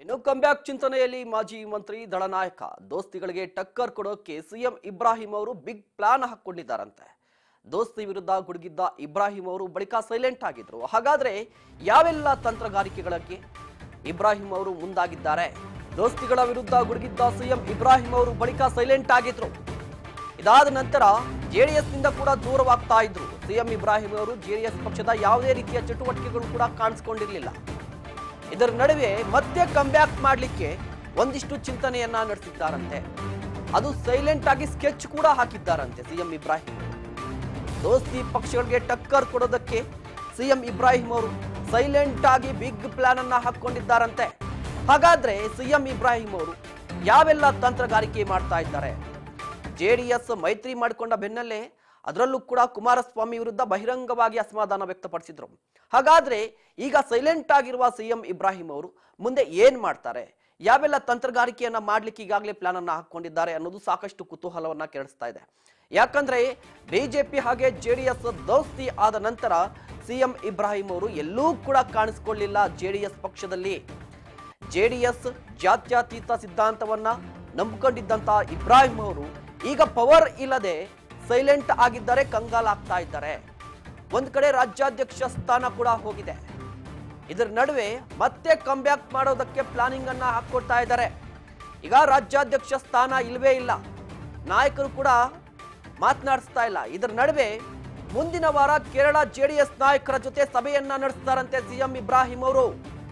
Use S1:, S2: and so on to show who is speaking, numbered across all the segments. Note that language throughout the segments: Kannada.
S1: ಇನ್ನು ಕಂಬ್ಯಾಕ್ ಚಿಂತನೆಯಲ್ಲಿ ಮಾಜಿ ಮಂತ್ರಿ ದಳನಾಯಕ ದೋಸ್ತಿಗಳಿಗೆ ಟಕ್ಕರ್ ಕೊಡೋಕೆ ಸಿಎಂ ಇಬ್ರಾಹಿಂ ಅವರು ಬಿಗ್ ಪ್ಲಾನ್ ಹಾಕೊಂಡಿದ್ದಾರಂತೆ ದೋಸ್ತಿ ವಿರುದ್ಧ ಗುಡುಗಿದ್ದ ಇಬ್ರಾಹಿಂ ಅವರು ಬಳಿಕ ಸೈಲೆಂಟ್ ಆಗಿದ್ರು ಹಾಗಾದ್ರೆ ಯಾವೆಲ್ಲ ತಂತ್ರಗಾರಿಕೆಗಳಿಗೆ ಇಬ್ರಾಹಿಂ ಅವರು ಮುಂದಾಗಿದ್ದಾರೆ ದೋಸ್ತಿಗಳ ವಿರುದ್ಧ ಗುಡುಗಿದ್ದ ಸಿಎಂ ಇಬ್ರಾಹಿಂ ಅವರು ಬಳಿಕ ಸೈಲೆಂಟ್ ಆಗಿದ್ರು ಇದಾದ ನಂತರ ಜೆಡಿಎಸ್ ನಿಂದ ಕೂಡ ದೂರವಾಗ್ತಾ ಇದ್ರು ಸಿಎಂ ಇಬ್ರಾಹಿಂ ಅವರು ಜೆಡಿಎಸ್ ಪಕ್ಷದ ಯಾವುದೇ ರೀತಿಯ ಚಟುವಟಿಕೆಗಳು ಕೂಡ ಕಾಣಿಸ್ಕೊಂಡಿರಲಿಲ್ಲ ಇದರ ನಡುವೆ ಮತ್ತೆ ಕಂಬ್ಯಾಕ್ ಮಾಡಲಿಕ್ಕೆ ಒಂದಿಷ್ಟು ಚಿಂತನೆಯನ್ನ ನಡೆಸಿದ್ದಾರಂತೆ ಅದು ಸೈಲೆಂಟ್ ಆಗಿ ಸ್ಕೆಚ್ ಕೂಡ ಹಾಕಿದ್ದಾರಂತೆ ಸಿಎಂ ಇಬ್ರಾಹಿಂ ದೋಸ್ತಿ ಪಕ್ಷಗಳಿಗೆ ಟಕ್ಕರ್ ಕೊಡೋದಕ್ಕೆ ಸಿಎಂ ಇಬ್ರಾಹಿಂ ಅವರು ಸೈಲೆಂಟ್ ಆಗಿ ಬಿಗ್ ಪ್ಲಾನ್ ಅನ್ನ ಹಾಕೊಂಡಿದ್ದಾರಂತೆ ಹಾಗಾದ್ರೆ ಸಿಎಂ ಇಬ್ರಾಹಿಂ ಅವರು ಯಾವೆಲ್ಲ ತಂತ್ರಗಾರಿಕೆ ಮಾಡ್ತಾ ಇದ್ದಾರೆ ಜೆಡಿಎಸ್ ಮೈತ್ರಿ ಮಾಡಿಕೊಂಡ ಬೆನ್ನಲ್ಲೇ ಅದರಲ್ಲೂ ಕೂಡ ಕುಮಾರಸ್ವಾಮಿ ವಿರುದ್ಧ ಬಹಿರಂಗವಾಗಿ ಅಸಮಾಧಾನ ವ್ಯಕ್ತಪಡಿಸಿದ್ರು ಹಾಗಾದ್ರೆ ಈಗ ಸೈಲೆಂಟ್ ಆಗಿರುವ ಸಿಎಂ ಇಬ್ರಾಹಿಂ ಅವರು ಮುಂದೆ ಏನ್ ಮಾಡ್ತಾರೆ ಯಾವೆಲ್ಲ ತಂತ್ರಗಾರಿಕೆಯನ್ನ ಮಾಡ್ಲಿಕ್ಕೆ ಈಗಾಗಲೇ ಪ್ಲಾನ್ ಅನ್ನ ಹಾಕೊಂಡಿದ್ದಾರೆ ಅನ್ನೋದು ಸಾಕಷ್ಟು ಕುತೂಹಲವನ್ನ ಕೆರಳಿಸ್ತಾ ಇದೆ ಯಾಕಂದ್ರೆ ಬಿಜೆಪಿ ಹಾಗೆ ಜೆಡಿಎಸ್ ದೋಸ್ತಿ ಆದ ನಂತರ ಸಿಎಂ ಇಬ್ರಾಹಿಂ ಅವರು ಎಲ್ಲೂ ಕೂಡ ಕಾಣಿಸ್ಕೊಳ್ಳಿಲ್ಲ ಜೆಡಿಎಸ್ ಪಕ್ಷದಲ್ಲಿ ಜೆಡಿಎಸ್ ಜಾತ್ಯತೀತ ಸಿದ್ಧಾಂತವನ್ನ ನಂಬಿಕೊಂಡಿದ್ದಂತ ಇಬ್ರಾಹಿಂ ಅವರು ಈಗ ಪವರ್ ಇಲ್ಲದೆ ಸೈಲೆಂಟ್ ಆಗಿದ್ದಾರೆ ಕಂಗಾಲಾಗ್ತಾ ಇದ್ದಾರೆ ಒಂದ್ ಕಡೆ ರಾಜ್ಯಾಧ್ಯಕ್ಷ ಸ್ಥಾನ ಕೂಡ ಹೋಗಿದೆ ಇದರ ನಡುವೆ ಮತ್ತೆ ಕಂಬ್ಯಾಕ್ ಮಾಡೋದಕ್ಕೆ ಪ್ಲಾನಿಂಗ್ ಅನ್ನ ಹಾಕೊಡ್ತಾ ಇದ್ದಾರೆ ಈಗ ರಾಜ್ಯಾಧ್ಯಕ್ಷ ಸ್ಥಾನ ಇಲ್ವೇ ಇಲ್ಲ ನಾಯಕರು ಕೂಡ ಮಾತನಾಡಿಸ್ತಾ ಇಲ್ಲ ಇದರ ನಡುವೆ ಮುಂದಿನ ವಾರ ಕೇರಳ ಜೆಡಿಎಸ್ ನಾಯಕರ ಜೊತೆ ಸಭೆಯನ್ನ ನಡೆಸ್ತಾರಂತೆ ಸಿಎಂ ಇಬ್ರಾಹಿಂ ಅವರು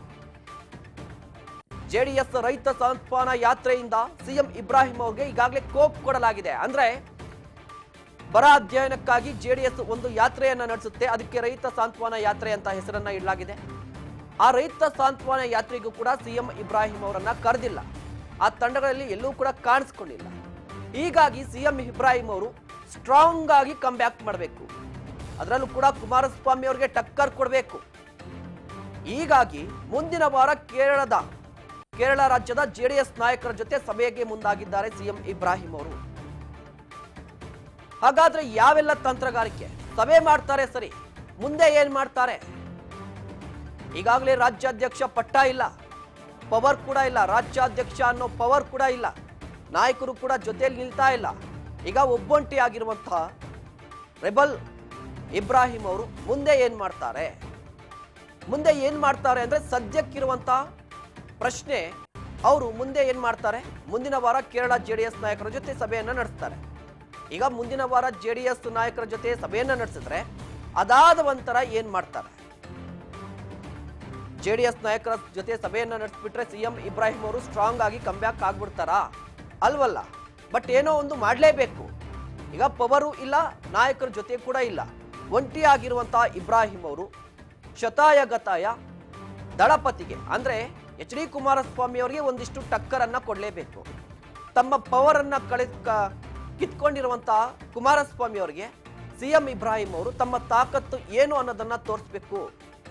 S1: ಜೆಡಿಎಸ್ ರೈತ ಸಾಂತ್ವನ ಯಾತ್ರೆಯಿಂದ ಸಿಎಂ ಇಬ್ರಾಹಿಂ ಅವರಿಗೆ ಈಗಾಗಲೇ ಕೋಪ್ ಕೊಡಲಾಗಿದೆ ಅಂದ್ರೆ ಬರ ಅಧ್ಯಯನಕ್ಕಾಗಿ ಜೆಡಿಎಸ್ ಒಂದು ಯಾತ್ರೆಯನ್ನ ನಡೆಸುತ್ತೆ ಅದಕ್ಕೆ ರೈತ ಸಾಂತ್ವನ ಯಾತ್ರೆ ಅಂತ ಹೆಸರನ್ನ ಇಡಲಾಗಿದೆ ಆ ರೈತ ಸಾಂತ್ವನ ಯಾತ್ರೆಗೂ ಕೂಡ ಸಿಎಂ ಇಬ್ರಾಹಿಂ ಅವರನ್ನ ಕರೆದಿಲ್ಲ ಆ ತಂಡಗಳಲ್ಲಿ ಎಲ್ಲೂ ಕೂಡ ಕಾಣಿಸ್ಕೊಂಡಿಲ್ಲ ಹೀಗಾಗಿ ಸಿಎಂ ಇಬ್ರಾಹಿಂ ಅವರು ಸ್ಟ್ರಾಂಗ್ ಆಗಿ ಬ್ಯಾಕ್ ಮಾಡಬೇಕು ಅದರಲ್ಲೂ ಕೂಡ ಕುಮಾರಸ್ವಾಮಿ ಅವರಿಗೆ ಟಕ್ಕರ್ ಕೊಡಬೇಕು ಹೀಗಾಗಿ ಮುಂದಿನ ವಾರ ಕೇರಳದ ಕೇರಳ ರಾಜ್ಯದ ಜೆಡಿಎಸ್ ನಾಯಕರ ಜೊತೆ ಸಭೆಗೆ ಮುಂದಾಗಿದ್ದಾರೆ ಸಿಎಂ ಇಬ್ರಾಹಿಂ ಅವರು ಹಾಗಾದ್ರೆ ಯಾವೆಲ್ಲ ತಂತ್ರಗಾರಿಕೆ ಸಭೆ ಮಾಡ್ತಾರೆ ಸರಿ ಮುಂದೆ ಏನ್ ಮಾಡ್ತಾರೆ ಈಗಾಗಲೇ ರಾಜ್ಯಾಧ್ಯಕ್ಷ ಪಟ್ಟ ಇಲ್ಲ ಪವರ್ ಕೂಡ ಇಲ್ಲ ರಾಜ್ಯಾಧ್ಯಕ್ಷ ಅನ್ನೋ ಪವರ್ ಕೂಡ ಇಲ್ಲ ನಾಯಕರು ಕೂಡ ಜೊತೆಯಲ್ಲಿ ನಿಲ್ತಾ ಇಲ್ಲ ಈಗ ಒಬ್ಬೊಂಟಿ ಆಗಿರುವಂತಹ ರೆಬಲ್ ಇಬ್ರಾಹಿಂ ಅವರು ಮುಂದೆ ಏನ್ ಮಾಡ್ತಾರೆ ಮುಂದೆ ಏನ್ ಮಾಡ್ತಾರೆ ಅಂದ್ರೆ ಸದ್ಯಕ್ಕಿರುವಂತ ಪ್ರಶ್ನೆ ಅವರು ಮುಂದೆ ಏನ್ ಮಾಡ್ತಾರೆ ಮುಂದಿನ ವಾರ ಕೇರಳ ಜೆಡಿಎಸ್ ನಾಯಕರ ಜೊತೆ ಸಭೆಯನ್ನ ನಡೆಸ್ತಾರೆ ಈಗ ಮುಂದಿನ ವಾರ ಜೆಡಿಎಸ್ ನಾಯಕರ ಜೊತೆ ಸಭೆಯನ್ನ ನಡೆಸಿದ್ರೆ ಅದಾದ ನಂತರ ಏನ್ ಮಾಡ್ತಾರೆ ಜೆಡಿಎಸ್ ನಾಯಕರ ಜೊತೆ ಸಭೆಯನ್ನ ನಡೆಸ್ಬಿಟ್ರೆ ಸಿಎಂ ಇಬ್ರಾಹಿಂ ಅವರು ಸ್ಟ್ರಾಂಗ್ ಆಗಿ ಕಂಬ್ಯಾಕ್ ಆಗ್ಬಿಡ್ತಾರಾ ಅಲ್ವಲ್ಲ ಬಟ್ ಏನೋ ಒಂದು ಮಾಡಲೇಬೇಕು ಈಗ ಪವರು ಇಲ್ಲ ನಾಯಕರ ಜೊತೆ ಕೂಡ ಇಲ್ಲ ಒಂಟಿ ಆಗಿರುವಂತಹ ಇಬ್ರಾಹಿಂ ಅವರು ಶತಾಯ ಗತಾಯ ದಳಪತಿಗೆ ಅಂದ್ರೆ ಎಚ್ ಡಿ ಕುಮಾರಸ್ವಾಮಿ ಅವರಿಗೆ ಒಂದಿಷ್ಟು ಟಕ್ಕರ್ ಅನ್ನ ಕೊಡಲೇಬೇಕು ತಮ್ಮ ಪವರ್ ಅನ್ನ ಕಳೆ ಕ- ಕಿತ್ಕೊಂಡಿರುವಂತಹ ಕುಮಾರಸ್ವಾಮಿ ಅವರಿಗೆ ಸಿಎಂ ಇಬ್ರಾಹಿಂ ಅವರು ತಮ್ಮ ತಾಕತ್ತು ಏನು ಅನ್ನೋದನ್ನ ತೋರಿಸ್ಬೇಕು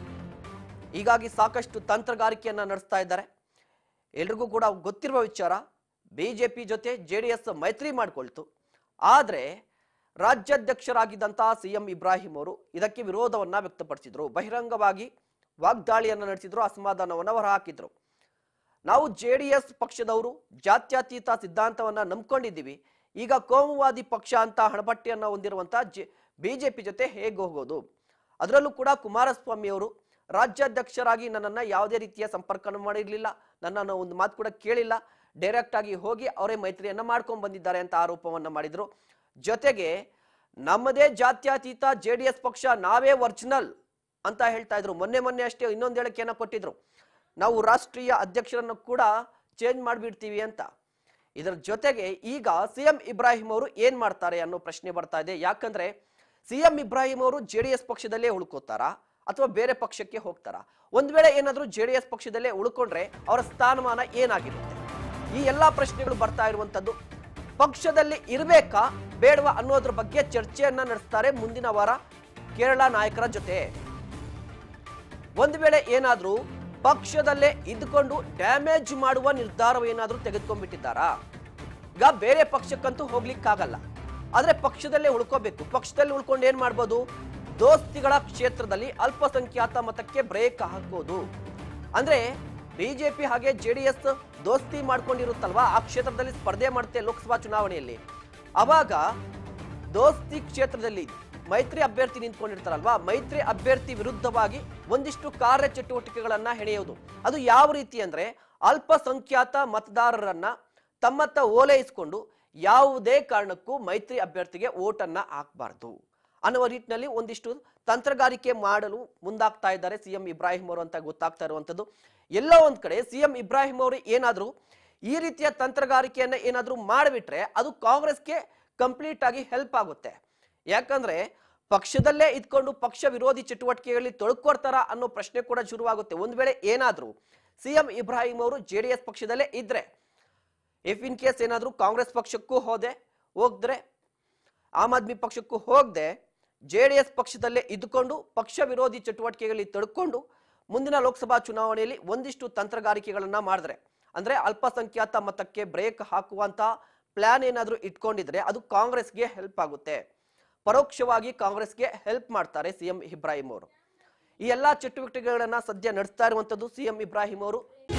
S1: ಹೀಗಾಗಿ ಸಾಕಷ್ಟು ತಂತ್ರಗಾರಿಕೆಯನ್ನ ನಡೆಸ್ತಾ ಇದ್ದಾರೆ ಎಲ್ರಿಗೂ ಕೂಡ ಗೊತ್ತಿರುವ ವಿಚಾರ ಬಿಜೆಪಿ ಜೊತೆ ಜೆ ಡಿ ಎಸ್ ಮೈತ್ರಿ ಮಾಡಿಕೊಳ್ತು ಆದರೆ ರಾಜ್ಯಾಧ್ಯಕ್ಷರಾಗಿದ್ದಂತಹ ಸಿಎಂ ಇಬ್ರಾಹಿಂ ಅವರು ಇದಕ್ಕೆ ವಿರೋಧವನ್ನ ವ್ಯಕ್ತಪಡಿಸಿದ್ರು ಬಹಿರಂಗವಾಗಿ ವಾಗ್ದಾಳಿಯನ್ನ ನಡೆಸಿದ್ರು ಅಸಮಾಧಾನವನ್ನ ಹೊರಹಾಕಿದ್ರು ನಾವು ಜೆ ಡಿ ಎಸ್ ಪಕ್ಷದವರು ಜಾತ್ಯತೀತ ಸಿದ್ಧಾಂತವನ್ನ ನಂಬ್ಕೊಂಡಿದ್ದೀವಿ ಈಗ ಕೋಮುವಾದಿ ಪಕ್ಷ ಅಂತ ಹಣಪಟ್ಟಿಯನ್ನ ಹೊಂದಿರುವಂತಹ ಜೆ ಬಿಜೆಪಿ ಜೊತೆ ಹೇಗೆ ಹೋಗೋದು ಅದರಲ್ಲೂ ಕೂಡ ಕುಮಾರಸ್ವಾಮಿ ಅವರು ರಾಜ್ಯಾಧ್ಯಕ್ಷರಾಗಿ ನನ್ನನ್ನ ಯಾವುದೇ ರೀತಿಯ ಸಂಪರ್ಕ ಮಾಡಿರಲಿಲ್ಲ ನನ್ನನ್ನು ಒಂದು ಮಾತು ಕೂಡ ಕೇಳಿಲ್ಲ ಡೈರೆಕ್ಟ್ ಆಗಿ ಹೋಗಿ ಅವರೇ ಮೈತ್ರಿಯನ್ನ ಮಾಡ್ಕೊಂಡ್ ಬಂದಿದ್ದಾರೆ ಅಂತ ಆರೋಪವನ್ನ ಮಾಡಿದ್ರು ಜೊತೆಗೆ ನಮ್ಮದೇ ಜಾತ್ಯತೀತ ಜೆ ಡಿ ಎಸ್ ಪಕ್ಷ ನಾವೇ ಒರಿಜಿನಲ್ ಅಂತ ಹೇಳ್ತಾ ಇದ್ರು ಮೊನ್ನೆ ಮೊನ್ನೆ ಅಷ್ಟೇ ಇನ್ನೊಂದು ಹೇಳಿಕೆಯನ್ನ ಕೊಟ್ಟಿದ್ರು ನಾವು ರಾಷ್ಟ್ರೀಯ ಅಧ್ಯಕ್ಷರನ್ನು ಕೂಡ ಚೇಂಜ್ ಮಾಡಿಬಿಡ್ತೀವಿ ಅಂತ ಇದರ ಜೊತೆಗೆ ಈಗ ಸಿಎಂ ಇಬ್ರಾಹಿಂ ಅವರು ಏನ್ ಮಾಡ್ತಾರೆ ಅನ್ನೋ ಪ್ರಶ್ನೆ ಬರ್ತಾ ಇದೆ ಯಾಕಂದ್ರೆ ಸಿಎಂ ಇಬ್ರಾಹಿಂ ಅವರು ಜೆ ಡಿ ಎಸ್ ಪಕ್ಷದಲ್ಲೇ ಉಳ್ಕೋತಾರಾ ಅಥವಾ ಬೇರೆ ಪಕ್ಷಕ್ಕೆ ಹೋಗ್ತಾರಾ ಒಂದ್ ವೇಳೆ ಏನಾದ್ರೂ ಜೆ ಡಿ ಎಸ್ ಪಕ್ಷದಲ್ಲೇ ಉಳ್ಕೊಂಡ್ರೆ ಅವರ ಸ್ಥಾನಮಾನ ಏನಾಗಿರುತ್ತೆ ಈ ಎಲ್ಲಾ ಪ್ರಶ್ನೆಗಳು ಬರ್ತಾ ಇರುವಂತದ್ದು ಪಕ್ಷದಲ್ಲಿ ಇರಬೇಕಾ ಬೇಡವಾ ಅನ್ನೋದ್ರ ಬಗ್ಗೆ ಚರ್ಚೆಯನ್ನ ನಡೆಸ್ತಾರೆ ಮುಂದಿನ ವಾರ ಕೇರಳ ನಾಯಕರ ಜೊತೆ ಒಂದು ವೇಳೆ ಏನಾದ್ರೂ ಪಕ್ಷದಲ್ಲೇ ಇದ್ಕೊಂಡು ಡ್ಯಾಮೇಜ್ ಮಾಡುವ ನಿರ್ಧಾರ ಏನಾದ್ರೂ ತೆಗೆದುಕೊಂಡ್ಬಿಟ್ಟಿದ್ದಾರಾ ಈಗ ಬೇರೆ ಪಕ್ಷಕ್ಕಂತೂ ಹೋಗ್ಲಿಕ್ಕಾಗಲ್ಲ ಆದ್ರೆ ಪಕ್ಷದಲ್ಲೇ ಉಳ್ಕೋಬೇಕು ಪಕ್ಷದಲ್ಲಿ ಉಳ್ಕೊಂಡು ಏನ್ ಮಾಡ್ಬೋದು ದೋಸ್ತಿಗಳ ಕ್ಷೇತ್ರದಲ್ಲಿ ಅಲ್ಪಸಂಖ್ಯಾತ ಮತಕ್ಕೆ ಬ್ರೇಕ್ ಹಾಕೋದು ಅಂದ್ರೆ ಬಿಜೆಪಿ ಹಾಗೆ ಜೆಡಿಎಸ್ ದೋಸ್ತಿ ಮಾಡ್ಕೊಂಡಿರುತ್ತಲ್ವಾ ಆ ಕ್ಷೇತ್ರದಲ್ಲಿ ಸ್ಪರ್ಧೆ ಮಾಡುತ್ತೆ ಲೋಕಸಭಾ ಚುನಾವಣೆಯಲ್ಲಿ ಅವಾಗ ದೋಸ್ತಿ ಕ್ಷೇತ್ರದಲ್ಲಿ ಮೈತ್ರಿ ಅಭ್ಯರ್ಥಿ ನಿಂತ್ಕೊಂಡಿರ್ತಾರಲ್ವಾ ಮೈತ್ರಿ ಅಭ್ಯರ್ಥಿ ವಿರುದ್ಧವಾಗಿ ಒಂದಿಷ್ಟು ಕಾರ್ಯ ಚಟುವಟಿಕೆಗಳನ್ನ ಹೆಣೆಯೋದು ಅದು ಯಾವ ರೀತಿ ಅಂದ್ರೆ ಅಲ್ಪಸಂಖ್ಯಾತ ಮತದಾರರನ್ನ ತಮ್ಮತ್ತ ಓಲೈಸಿಕೊಂಡು ಯಾವುದೇ ಕಾರಣಕ್ಕೂ ಮೈತ್ರಿ ಅಭ್ಯರ್ಥಿಗೆ ಓಟನ್ನ ಹಾಕಬಾರ್ದು ಅನ್ನುವ ನಿಟ್ಟಿನಲ್ಲಿ ಒಂದಿಷ್ಟು ತಂತ್ರಗಾರಿಕೆ ಮಾಡಲು ಮುಂದಾಗ್ತಾ ಇದ್ದಾರೆ ಸಿಎಂ ಇಬ್ರಾಹಿಂ ಅವರು ಅಂತ ಗೊತ್ತಾಗ್ತಾ ಇರುವಂತದ್ದು ಎಲ್ಲೋ ಒಂದ್ ಕಡೆ ಸಿಎಂ ಇಬ್ರಾಹಿಂ ಅವರು ಏನಾದ್ರು ಈ ರೀತಿಯ ತಂತ್ರಗಾರಿಕೆಯನ್ನ ಏನಾದ್ರೂ ಮಾಡಿಬಿಟ್ರೆ ಅದು ಕಾಂಗ್ರೆಸ್ಗೆ ಕಂಪ್ಲೀಟ್ ಆಗಿ ಹೆಲ್ಪ್ ಆಗುತ್ತೆ ಯಾಕಂದ್ರೆ ಪಕ್ಷದಲ್ಲೇ ಇದ್ಕೊಂಡು ಪಕ್ಷ ವಿರೋಧಿ ಚಟುವಟಿಕೆಗಳಲ್ಲಿ ತೊಳ್ಕೊಡ್ತಾರ ಅನ್ನೋ ಪ್ರಶ್ನೆ ಕೂಡ ಶುರುವಾಗುತ್ತೆ ಒಂದ್ ವೇಳೆ ಏನಾದ್ರೂ ಸಿಎಂ ಇಬ್ರಾಹಿಂ ಅವರು ಜೆ ಡಿ ಎಸ್ ಪಕ್ಷದಲ್ಲೇ ಇದ್ರೆ ಇಫ್ ಇನ್ ಕೇಸ್ ಏನಾದ್ರೂ ಕಾಂಗ್ರೆಸ್ ಪಕ್ಷಕ್ಕೂ ಹೋದೆ ಹೋದ್ರೆ ಆಮ್ ಆದ್ಮಿ ಪಕ್ಷಕ್ಕೂ ಹೋಗದೆ ಜೆ ಡಿ ಎಸ್ ಪಕ್ಷದಲ್ಲೇ ಇದ್ದುಕೊಂಡು ಪಕ್ಷ ವಿರೋಧಿ ಚಟುವಟಿಕೆಗಳಲ್ಲಿ ತಡ್ಕೊಂಡು ಮುಂದಿನ ಲೋಕಸಭಾ ಚುನಾವಣೆಯಲ್ಲಿ ಒಂದಿಷ್ಟು ತಂತ್ರಗಾರಿಕೆಗಳನ್ನ ಮಾಡಿದ್ರೆ ಅಂದ್ರೆ ಅಲ್ಪಸಂಖ್ಯಾತ ಮತಕ್ಕೆ ಬ್ರೇಕ್ ಹಾಕುವಂತ ಪ್ಲಾನ್ ಏನಾದ್ರೂ ಇಟ್ಕೊಂಡಿದ್ರೆ ಅದು ಕಾಂಗ್ರೆಸ್ಗೆ ಹೆಲ್ಪ್ ಆಗುತ್ತೆ ಪರೋಕ್ಷವಾಗಿ ಕಾಂಗ್ರೆಸ್ಗೆ ಹೆಲ್ಪ್ ಮಾಡ್ತಾರೆ ಸಿಎಂ ಇಬ್ರಾಹಿಂ ಅವರು ಈ ಎಲ್ಲಾ ಚಟುವಟಿಕೆಗಳನ್ನ ಸದ್ಯ ನಡೆಸ್ತಾ ಇರುವಂತದ್ದು ಸಿಎಂ ಇಬ್ರಾಹಿಂ ಅವರು